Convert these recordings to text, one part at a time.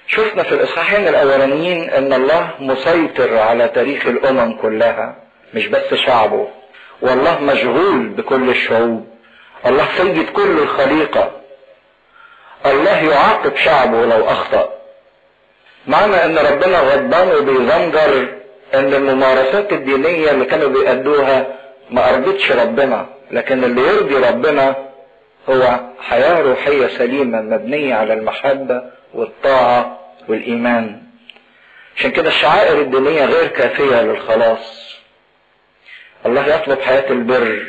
شفنا في الاصحاحين الاولانيين ان الله مسيطر على تاريخ الامم كلها مش بس شعبه والله مشغول بكل الشعوب الله سيد كل الخليقه الله يعاقب شعبه لو اخطا معنى ان ربنا غضبان وبيزنجر ان الممارسات الدينيه اللي كانوا بيأدوها ما ارضتش ربنا لكن اللي يرضي ربنا هو حياه روحيه سليمه مبنيه على المحبه والطاعه والايمان عشان كده الشعائر الدينيه غير كافيه للخلاص الله يطلب حياه البر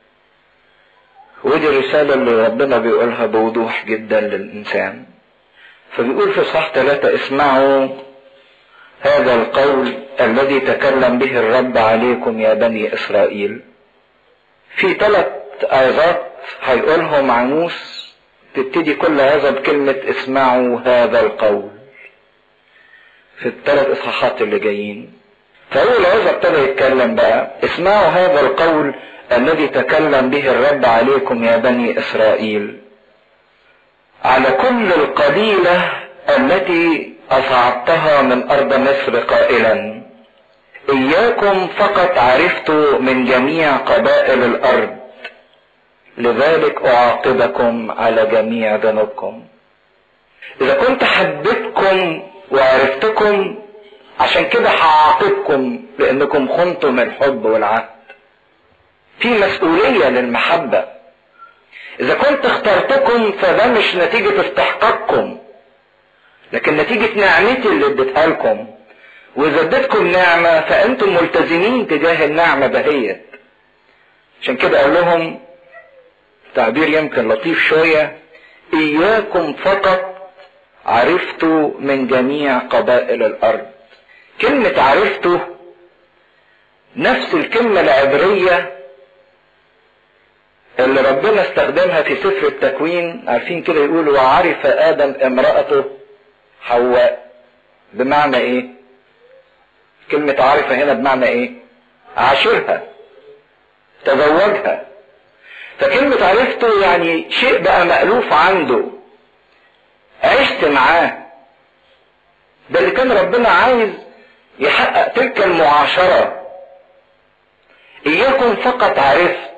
ودي الرساله اللي ربنا بيقولها بوضوح جدا للانسان فبيقول في صح ثلاثة اسمعوا هذا القول الذي تكلم به الرب عليكم يا بني إسرائيل في ثلاث آيات هيقولهم عموس تبتدي كل هذا بكلمة اسمعوا هذا القول في الثلاث إصحاحات اللي جايين فأول عظة ابتدى يتكلم بقى اسمعوا هذا القول الذي تكلم به الرب عليكم يا بني إسرائيل على كل القبيلة التي أصعدتها من أرض مصر قائلا إياكم فقط عرفت من جميع قبائل الأرض لذلك أعاقبكم على جميع ذنوبكم إذا كنت حبيتكم وعرفتكم عشان كده هعاقبكم لأنكم خنتم الحب والعهد في مسؤولية للمحبة إذا كنت اخترتكم فده مش نتيجة استحقاقكم لكن نتيجة نعمتي اللي اديتها لكم وإذا اديتكم نعمة فأنتم ملتزمين تجاه النعمة دهيت عشان كده قال لهم تعبير يمكن لطيف شوية إياكم فقط عرفت من جميع قبائل الأرض كلمة عرفته نفس الكلمة العبرية اللي ربنا استخدمها في سفر التكوين عارفين كده يقول وعرف ادم امرأته حواء بمعنى ايه كلمة عرف هنا بمعنى ايه عاشرها تزوجها فكلمة عرفته يعني شيء بقى مألوف عنده عشت معاه ده اللي كان ربنا عايز يحقق تلك المعاشرة إياكم فقط عرفت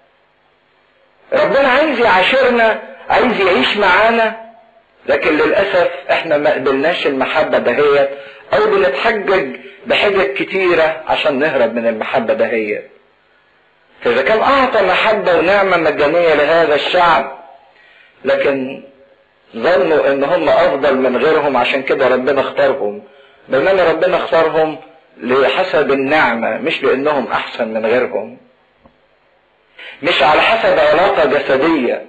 ربنا عايز يعاشرنا عايز يعيش معانا لكن للأسف احنا ما قبلناش المحبة دهيت أو بنتحجج بحجج كتيرة عشان نهرب من المحبة دهيت فإذا كان أعطى محبة ونعمة مجانية لهذا الشعب لكن ظنوا إن هم أفضل من غيرهم عشان كده ربنا اختارهم بينما ربنا اختارهم لحسب النعمة مش لأنهم أحسن من غيرهم مش على حسب علاقة جسدية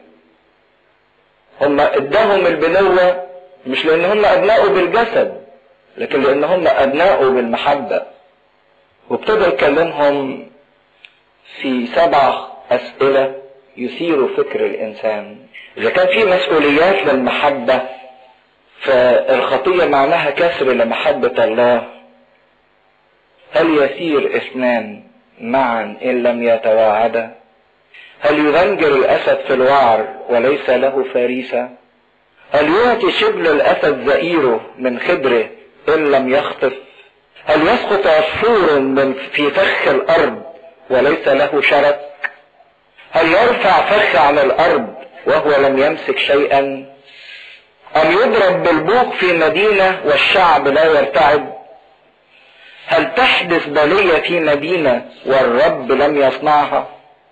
هم اداهم البنوة مش لان هم ابنائه بالجسد لكن لان هم ابنائه بالمحبة وابتدى يكلمهم في سبع اسئلة يثيروا فكر الانسان اذا كان في مسؤوليات للمحبة فالخطية معناها كسر لمحبة الله هل يسير اثنان معا ان لم يتواعدا هل يذنجر الأسد في الوعر وليس له فريسة هل يعطي شبل الأسد زئيره من خدره إن لم يخطف هل يسقط عصفور من في فخ الأرض وليس له شرك هل يرفع فخ عن الأرض وهو لم يمسك شيئا أم يضرب بالبوق في مدينة والشعب لا يرتعد هل تحدث بلية في مدينة والرب لم يصنعها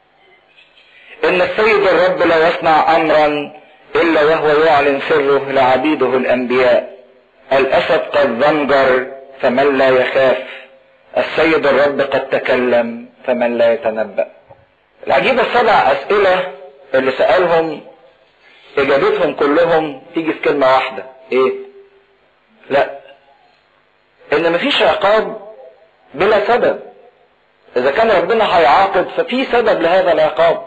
ان السيد الرب لا يصنع امرا الا وهو يعلن سره لعبيده الانبياء الاسد قد زنجر فمن لا يخاف السيد الرب قد تكلم فمن لا يتنبأ العجيبة السبع اسئلة اللي سألهم اجابتهم كلهم تيجي في كلمة واحدة ايه لا ان مفيش عقاب بلا سبب اذا كان ربنا هيعاقب ففي سبب لهذا العقاب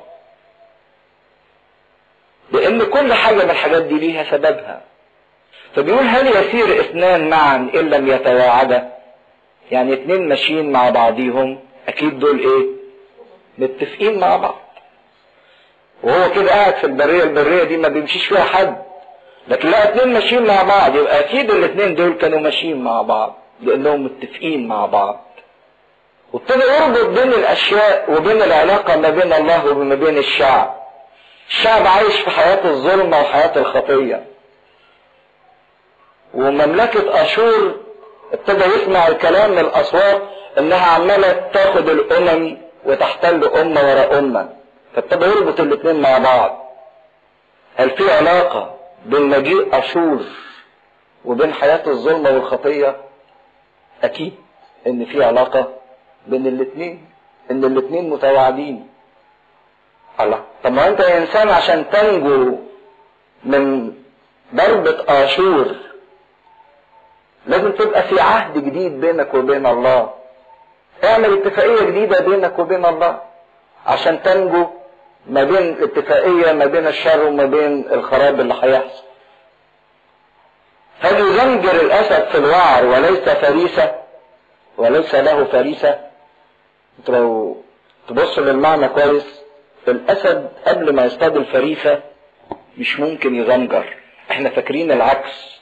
لان كل حاجه من الحاجات دي ليها سببها فبيقول هل يسير اثنان معا ان لم يتواعدا يعني اتنين ماشيين مع بعضيهم اكيد دول ايه متفقين مع بعض وهو كده قاعد في البريه البريه دي ما بيمشيش فيها حد لكن لا اتنين ماشيين مع بعض يبقى اكيد الاتنين دول كانوا ماشيين مع بعض لانهم متفقين مع بعض وابتدى يربط بين الاشياء وبين العلاقه ما بين الله وما بين الشعب الشعب عايش في حياه الظلمه وحياه الخطيه ومملكه اشور ابتدى يسمع الكلام من الاصوات انها عماله تاخد الامم وتحتل امه وراء امه فابتدى يربط الاثنين مع بعض هل في علاقه بين مجيء اشور وبين حياه الظلمه والخطيه اكيد ان في علاقه بين الاثنين ان الاثنين متواعدين الله طب ما انت يا انسان عشان تنجو من ضربة اشور لازم تبقى في عهد جديد بينك وبين الله اعمل اتفاقية جديدة بينك وبين الله عشان تنجو ما بين اتفاقية ما بين الشر وما بين الخراب اللي هيحصل هل يزنجر الاسد في الوعر وليس فريسة وليس له فريسة انت لو تبص للمعنى كويس الاسد قبل ما يصطاد الفريسة مش ممكن يزنجر احنا فاكرين العكس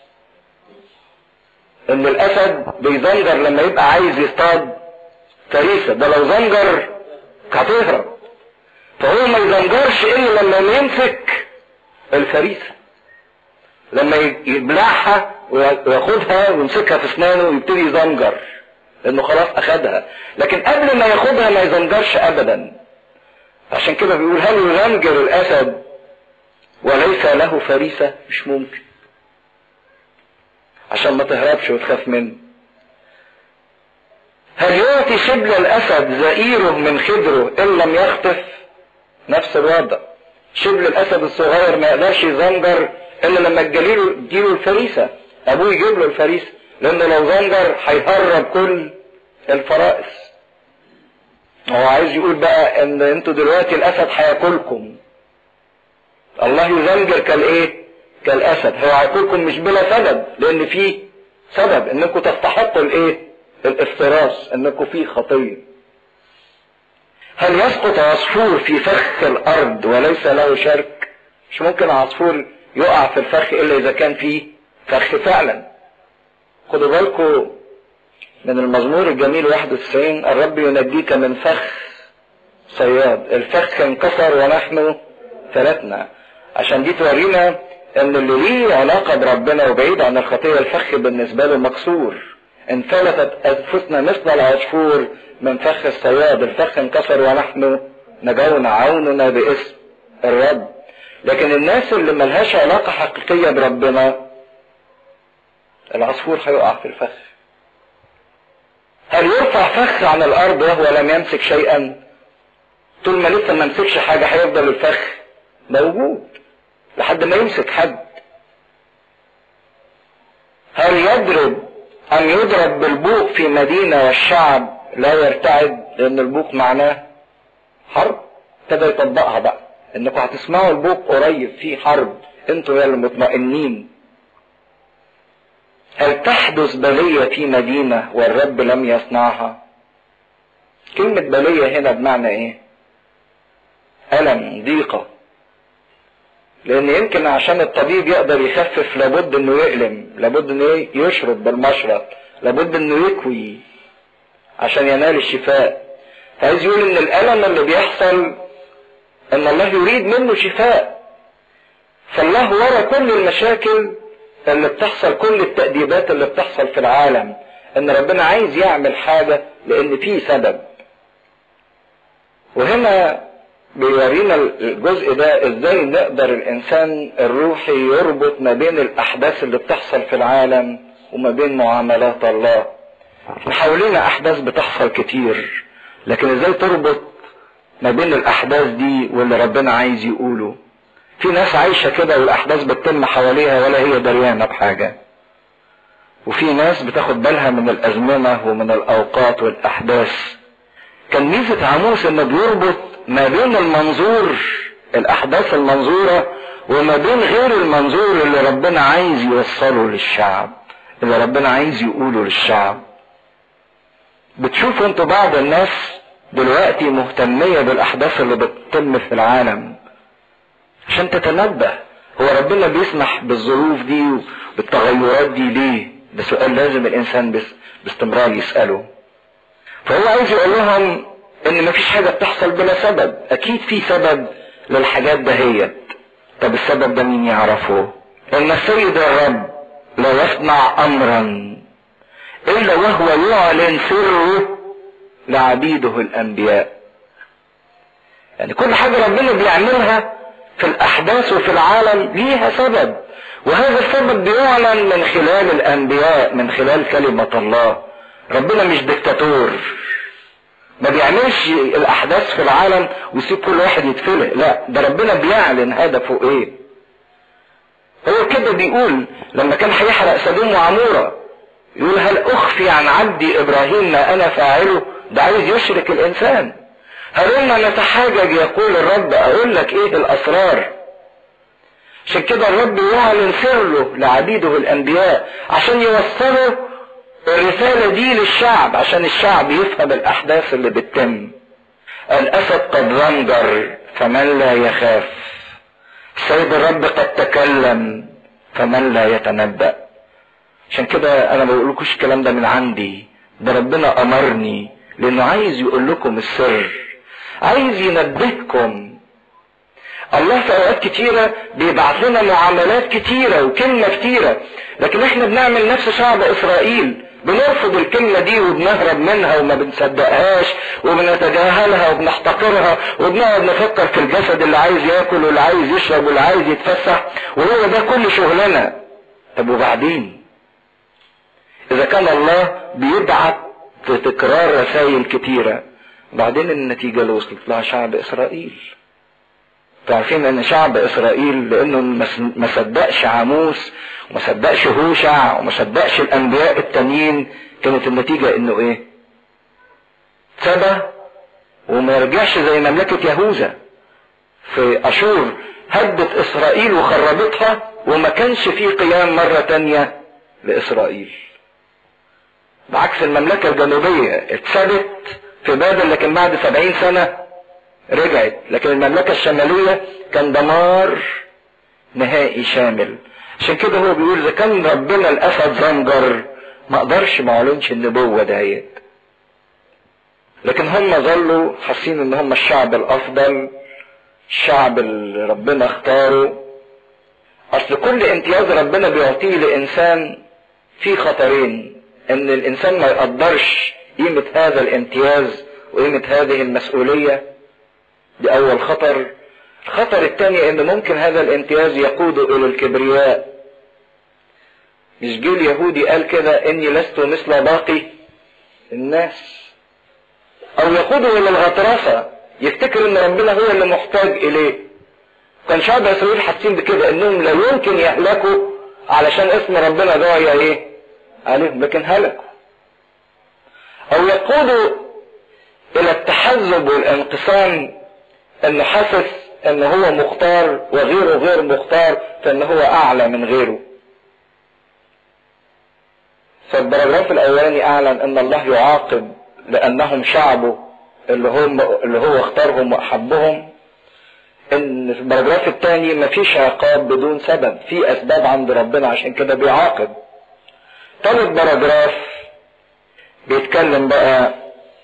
ان الاسد بيزنجر لما يبقى عايز يصطاد فريسة ده لو زنجر هتهرب فهو ما يزنجرش الا لما يمسك الفريسة لما يبلعها وياخدها ويمسكها في اسنانه ويبتدي يزنجر لانه خلاص اخدها لكن قبل ما ياخدها ما يزنجرش ابدا عشان كده بيقول هل يزنجر الاسد وليس له فريسة مش ممكن عشان ما تهربش وتخاف منه هل يعطي شبل الاسد زئيره من خدره ان لم يخطف نفس الوضع شبل الاسد الصغير ما يقدرش يزنجر الا لما تجيله تجيله الفريسه ابوه يجيب له الفريسه لانه لو زنجر هيهرب كل الفرائس هو عايز يقول بقى ان انتوا دلوقتي الاسد هياكلكم الله يزنجر كالايه كالاسد هو هياكلكم مش بلا سبب لان في سبب انكم تستحقوا الايه الافتراس انكم في خطيه هل يسقط عصفور في فخ الارض وليس له شرك مش ممكن عصفور يقع في الفخ الا اذا كان فيه فخ فعلا خدوا بالكم من المزمور الجميل 91 الرب ينجيك من فخ صياد الفخ انكسر ونحن فلتنا عشان دي تورينا ان اللي ليه علاقة بربنا وبعيد عن الخطية الفخ بالنسبة له مكسور انفلتت انفسنا مثل العصفور من فخ الصياد الفخ انكسر ونحن نجونا عوننا باسم الرب لكن الناس اللي ملهاش علاقة حقيقية بربنا العصفور هيقع في الفخ هل يرفع فخ عن الارض وهو لم يمسك شيئا طول ما لسه ما مسكش حاجة هيفضل الفخ موجود لحد ما يمسك حد هل يضرب أم يضرب بالبوق في مدينة والشعب لا يرتعد لأن البوق معناه حرب ابتدى يطبقها بقى انكم هتسمعوا البوق قريب في حرب انتوا يا اللي مطمئنين هل تحدث بلية في مدينة والرب لم يصنعها كلمة بلية هنا بمعنى ايه ألم ضيقة لان يمكن عشان الطبيب يقدر يخفف لابد انه يألم لابد انه يشرب بالمشرط لابد انه يكوي عشان ينال الشفاء عايز يقول ان الالم اللي بيحصل ان الله يريد منه شفاء فالله ورا كل المشاكل اللي بتحصل كل التأديبات اللي بتحصل في العالم ان ربنا عايز يعمل حاجة لان في سبب وهنا بيورينا الجزء ده ازاي نقدر الانسان الروحي يربط ما بين الاحداث اللي بتحصل في العالم وما بين معاملات الله احنا حوالينا احداث بتحصل كتير لكن ازاي تربط ما بين الاحداث دي واللي ربنا عايز يقوله في ناس عايشة كده والاحداث بتتم حواليها ولا هي دريانة بحاجة وفي ناس بتاخد بالها من الازمنة ومن الاوقات والاحداث كان ميزة عاموس انه بيربط ما بين المنظور الاحداث المنظورة وما بين غير المنظور اللي ربنا عايز يوصله للشعب اللي ربنا عايز يقوله للشعب بتشوفوا انتوا بعض الناس دلوقتي مهتمية بالاحداث اللي بتتم في العالم عشان تتنبه هو ربنا بيسمح بالظروف دي وبالتغيرات دي ليه ده سؤال لازم الانسان بس باستمرار يسأله فهو عايز يقول لهم ان مفيش حاجة بتحصل بلا سبب اكيد في سبب للحاجات دهيت طب السبب ده مين يعرفه ان السيد الرب لا يصنع امرا الا وهو يعلن سره لعبيده الانبياء يعني كل حاجة ربنا بيعملها في الاحداث وفي العالم ليها سبب وهذا السبب بيعلن من خلال الانبياء من خلال كلمة الله ربنا مش دكتاتور ما بيعملش الاحداث في العالم ويسيب كل واحد يتفلق لا ده ربنا بيعلن هدفه ايه هو كده بيقول لما كان هيحرق سدوم وعمورة يقول هل اخفي عن عبدي ابراهيم ما انا فاعله ده عايز يشرك الانسان هلما نتحاجج يقول الرب اقول لك ايه الاسرار عشان كده الرب يعلن سره لعبيده الانبياء عشان يوصلوا الرسالة دي للشعب عشان الشعب يفهم الاحداث اللي بتتم الاسد قد زنجر فمن لا يخاف السيد الرب قد تكلم فمن لا يتنبأ عشان كده انا ما بقولكوش الكلام ده من عندي ده ربنا امرني لانه عايز يقول لكم السر عايز ينبهكم الله في اوقات كتيرة بيبعت لنا معاملات كتيرة وكلمة كتيرة لكن احنا بنعمل نفس شعب اسرائيل بنرفض الكلمة دي وبنهرب منها وما بنصدقهاش وبنتجاهلها وبنحتقرها وبنقعد نفكر في الجسد اللي عايز ياكل واللي عايز يشرب واللي عايز يتفسح وهو ده كل شغلنا طب وبعدين اذا كان الله بيبعت تكرار رسائل كتيرة بعدين النتيجة اللي وصلت لها شعب اسرائيل تعرفين ان شعب اسرائيل لانه ما صدقش عاموس وما صدقش هوشع وما صدقش الانبياء التانيين كانت النتيجة انه ايه سبى وما يرجعش زي مملكة يهوذا في اشور هدت اسرائيل وخربتها وما كانش في قيام مرة تانية لاسرائيل بعكس المملكة الجنوبية اتثبت في بابل لكن بعد سبعين سنة رجعت لكن المملكة الشمالية كان دمار نهائي شامل عشان كده هو بيقول اذا كان ربنا الاسد زنجر ما اقدرش ما اعلنش النبوة دهيت لكن هم ظلوا حاسين ان هم الشعب الافضل الشعب اللي ربنا اختاره اصل كل امتياز ربنا بيعطيه لانسان في خطرين ان الانسان ما يقدرش قيمة هذا الامتياز وقيمة هذه المسؤولية دي اول خطر الخطر الثاني ان ممكن هذا الامتياز يقود الى الكبرياء مش جيل يهودي قال كده اني لست مثل باقي الناس او يقوده الى الغطرسة يفتكر ان ربنا هو اللي محتاج اليه كان شعب اسرائيل حاسين بكده انهم لا يمكن يهلكوا علشان اسم ربنا داعي ايه عليهم لكن هلكوا او يقودوا الى التحزب والانقسام انه حاسس ان هو مختار وغيره غير مختار فان هو اعلى من غيره فالبراجراف الاولاني اعلن ان الله يعاقب لانهم شعبه اللي هم اللي هو اختارهم واحبهم ان في البراجراف الثاني مفيش عقاب بدون سبب في اسباب عند ربنا عشان كده بيعاقب ثالث باراجراف بيتكلم بقى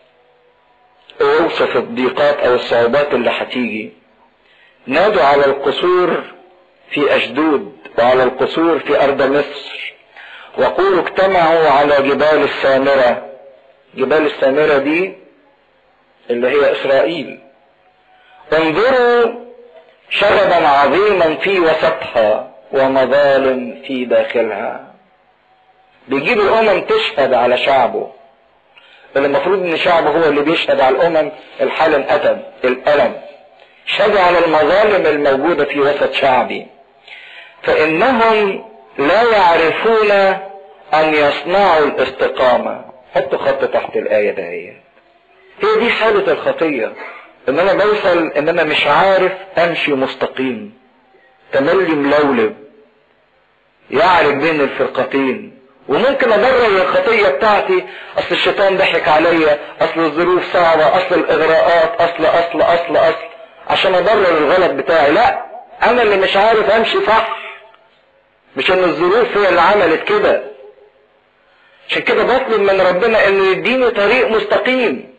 يوصف الضيقات او الصعوبات اللي هتيجي نادوا على القصور في اشدود وعلى القصور في ارض مصر وقولوا اجتمعوا على جبال السامرة جبال السامرة دي اللي هي اسرائيل انظروا شغبا عظيما في وسطها ومظالم في داخلها بيجيب الامم تشهد على شعبه اللي المفروض ان شعبه هو اللي بيشهد على الامم الحال انقتل الالم شهد على المظالم الموجودة في وسط شعبي فانهم لا يعرفون ان يصنعوا الاستقامة حطوا خط تحت الآية ده هي هي دي حالة الخطية ان انا بوصل ان انا مش عارف امشي مستقيم تملي ملولب يعرف بين الفرقتين وممكن ابرر الخطيه بتاعتي اصل الشيطان ضحك عليا اصل الظروف صعبه اصل الاغراءات اصل اصل اصل اصل عشان ابرر الغلط بتاعي لا انا اللي مش عارف امشي صح مش ان الظروف هي اللي عملت كده عشان كده بطلب من ربنا انه يديني طريق مستقيم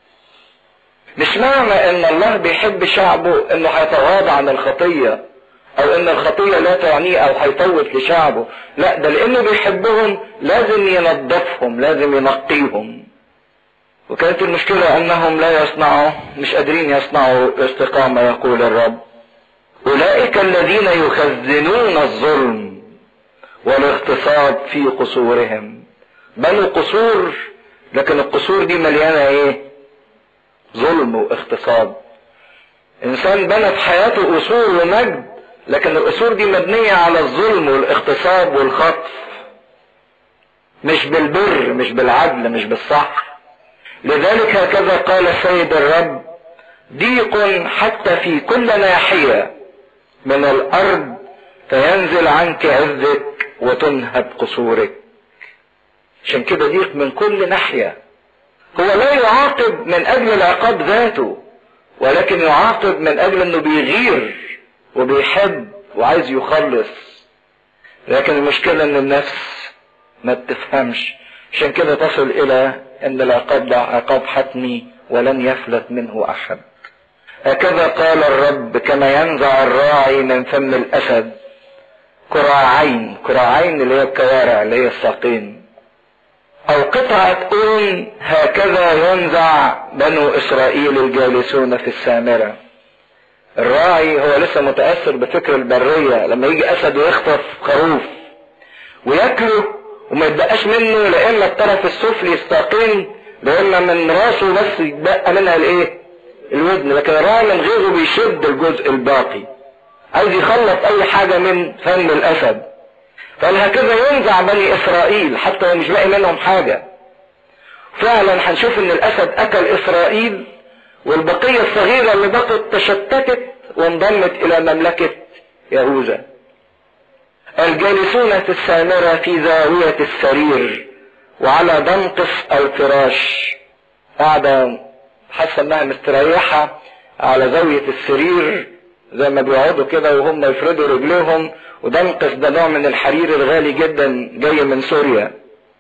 مش معنى ان الله بيحب شعبه انه هيتغاضى عن الخطية او ان الخطية لا تعنيه او هيفوت لشعبه لا ده لانه بيحبهم لازم ينظفهم لازم ينقيهم وكانت المشكلة انهم لا يصنعوا مش قادرين يصنعوا استقامة يقول الرب اولئك الذين يخزنون الظلم والاغتصاب في قصورهم بنوا قصور لكن القصور دي مليانة ايه ظلم واغتصاب انسان بنى في حياته قصور ومجد لكن القصور دي مبنية على الظلم والاغتصاب والخطف مش بالبر مش بالعدل مش بالصح لذلك هكذا قال السيد الرب ضيق حتى في كل ناحية من الارض فينزل عنك عزك وتنهب قصورك عشان كده ضيق من كل ناحية هو لا يعاقب من اجل العقاب ذاته ولكن يعاقب من اجل انه بيغير وبيحب وعايز يخلص لكن المشكلة ان النفس ما بتفهمش عشان كده تصل الى ان العقاب ده عقاب حتمي ولن يفلت منه احد هكذا قال الرب كما ينزع الراعي من فم الاسد كراعين كراعين اللي هي الكوارع اللي هي الساقين او قطعة اون هكذا ينزع بنو اسرائيل الجالسون في السامرة الراعي هو لسه متأثر بفكر البرية لما يجي اسد ويخطف خروف وياكله وما يتبقاش منه لا اما الطرف السفلي الساقين لا اما من راسه بس يتبقى منها الايه الودن لكن الراعي من غيره بيشد الجزء الباقي عايز يخلص اي حاجة من فم الاسد قال هكذا ينزع بني اسرائيل حتى مش باقي منهم حاجة فعلا هنشوف ان الاسد اكل اسرائيل والبقية الصغيرة اللي بقت تشتتت وانضمت الى مملكة يهوذا الجالسون في السامرة في زاوية السرير وعلى دنقص الفراش قاعدة حاسة انها مستريحة على زاوية السرير زي ما بيقعدوا كده وهم يفردوا رجليهم ودنقص ده نوع من الحرير الغالي جدا جاي من سوريا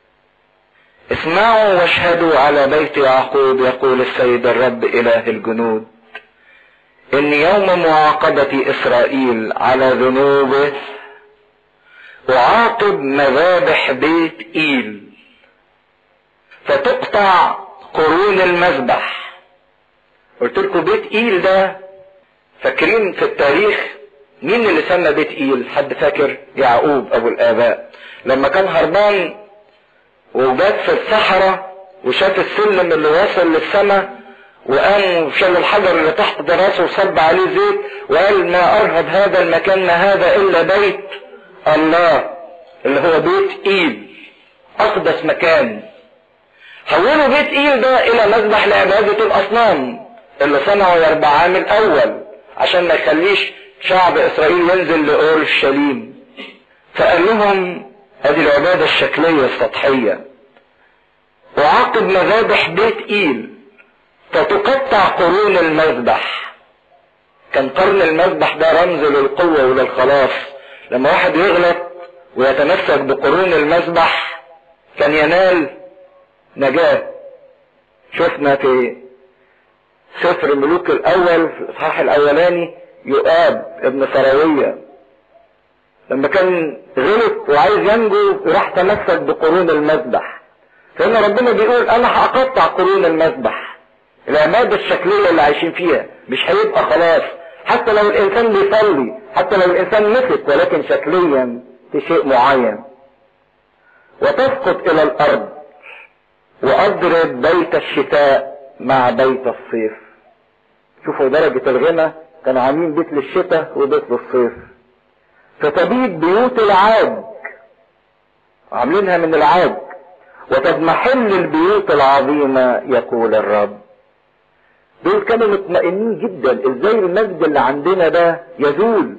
اسمعوا واشهدوا على بيت يعقوب يقول السيد الرب اله الجنود ان يوم معاقبة اسرائيل على ذنوبه اعاقب مذابح بيت ايل فتقطع قرون المذبح قلت لكم بيت ايل ده فاكرين في التاريخ مين اللي سمى بيت ايل حد فاكر يعقوب ابو الاباء لما كان هربان وجات في الصحراء وشاف السلم اللي واصل للسماء وقام وشال الحجر اللي تحت دراسه وصب عليه زيت وقال ما ارهب هذا المكان ما هذا الا بيت الله اللي هو بيت ايل اقدس مكان حولوا بيت ايل ده الى مذبح لعبادة الاصنام اللي صنعه يربعام الاول عشان ما يخليش شعب اسرائيل ينزل لاورشليم فقال لهم هذه العبادة الشكلية السطحية وعاقب مذابح بيت ايل فتقطع قرون المذبح كان قرن المذبح ده رمز للقوة وللخلاص لما واحد يغلط ويتمسك بقرون المذبح كان ينال نجاة شفنا في سفر ملوك الاول في الاصحاح الاولاني يؤاب ابن سراوية لما كان غلط وعايز ينجو راح تمسك بقرون المذبح فهنا ربنا بيقول انا هقطع قرون المذبح العبادة الشكلية اللي عايشين فيها مش هيبقى خلاص حتى لو الانسان بيصلي حتى لو الانسان مسك ولكن شكليا في شيء معين وتسقط الى الارض واضرب بيت الشتاء مع بيت الصيف شوفوا درجة الغنى كانوا عاملين بيت للشتاء وبيت للصيف فتبيد بيوت العاج عاملينها من العاج وتضمحل البيوت العظيمة يقول الرب دول كانوا مطمئنين جدا ازاي المجد اللي عندنا ده يزول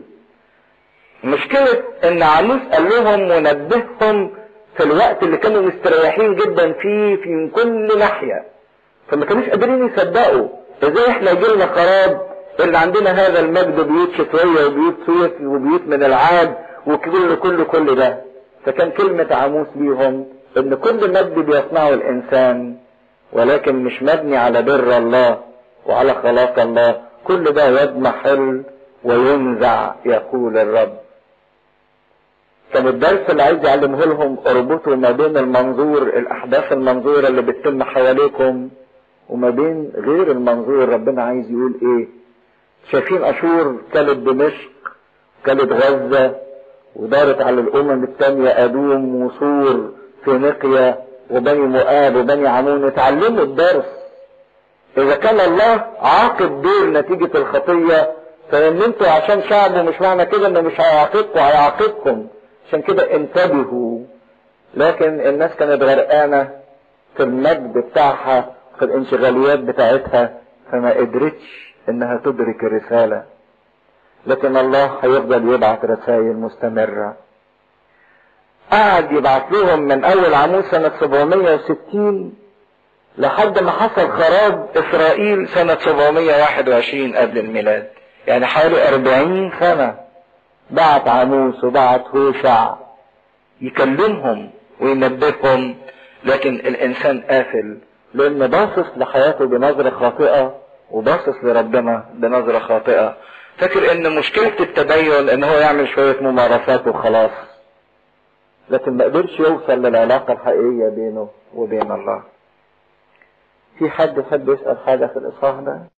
مشكلة ان عموس قال لهم ونبههم في الوقت اللي كانوا مستريحين جدا فيه في من كل ناحية فما كانوش قادرين يصدقوا ازاي احنا جيلنا خراب اللي عندنا هذا المجد بيوت شتوية وبيوت صيف وبيوت من العاد وكل كل كل ده فكان كلمة عاموس ليهم ان كل مجد بيصنعه الانسان ولكن مش مبني على بر الله وعلى خلاق الله كل ده يضمحل وينزع يقول الرب كان الدرس اللي عايز يعلمه لهم اربطوا ما بين المنظور الاحداث المنظورة اللي بتتم حواليكم وما بين غير المنظور ربنا عايز يقول ايه شايفين اشور كانت دمشق كانت غزة ودارت على الامم التانية ادوم وصور فينيقيا وبني مؤاب وبني عمون اتعلموا الدرس اذا كان الله عاقب دول نتيجة الخطية فان انتوا عشان شعبه مش معنى كده انه مش هيعاقبكم هيعاقبكم عشان كده انتبهوا لكن الناس كانت غرقانة في المجد بتاعها في الانشغاليات بتاعتها فما قدرتش انها تدرك الرسالة لكن الله هيفضل يبعت رسائل مستمرة قعد يبعت لهم من اول عمود سنة 760 لحد ما حصل خراب اسرائيل سنة 721 قبل الميلاد يعني حوالي 40 سنة بعت عموس وبعت هوشع يكلمهم وينبههم لكن الانسان قافل لان باصص لحياته بنظرة خاطئة وباصص لربنا بنظرة خاطئة فاكر ان مشكلة التدين ان هو يعمل شوية ممارسات وخلاص لكن ما قدرش يوصل للعلاقة الحقيقية بينه وبين الله في حد يحب يسأل حاجة في الإصحاح ده